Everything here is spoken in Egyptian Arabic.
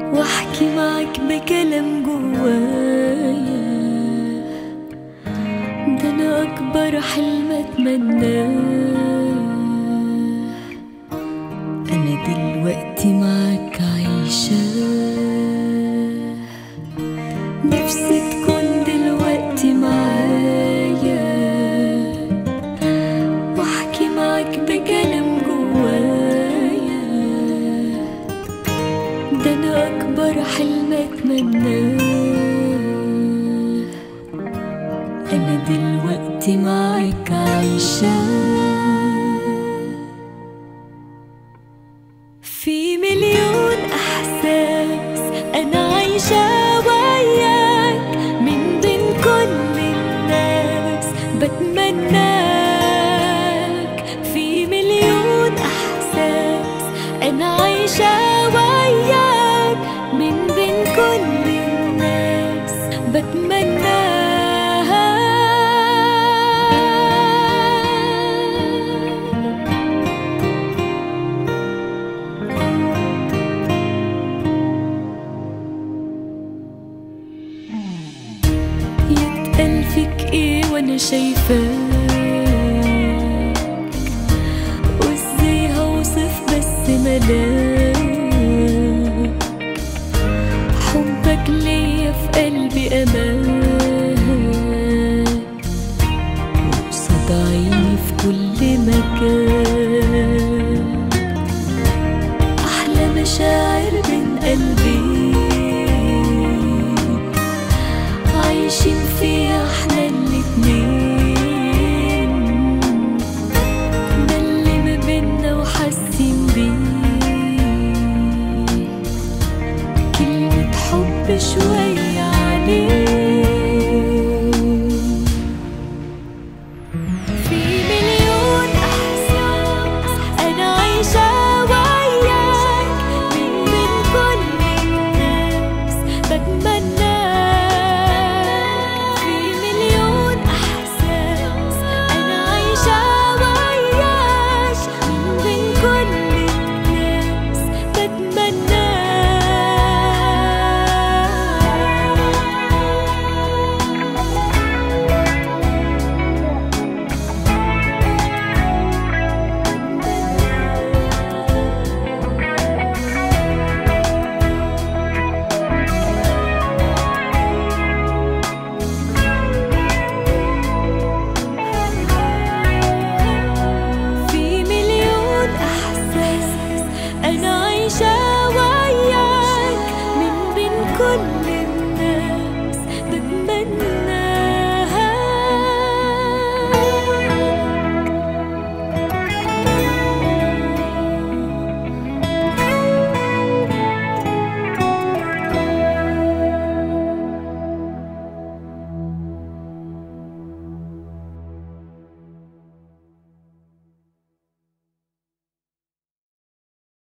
واحكي معك بكلام جوايا ده انا اكبر حلم اتمناه انا دلوقتي معك عايشه نفسي تكون دلوقتي معايا واحكي معك بكلام جوايا ده انا اكبر حلم اتمناه انا دلوقتي معك عايشه في مليون احساس انا عايشه وياك من بين كل الناس بتمناك في مليون احساس انا عايشه وياك من بين كل الناس بتمناك يتقال فيك ايه وانا شايفاك وازاي هوصف بس ملاك حبك ليا في قلبي امان وقصاد عيني في كل مكان احلى مشاعر من قلبي عايشين فيها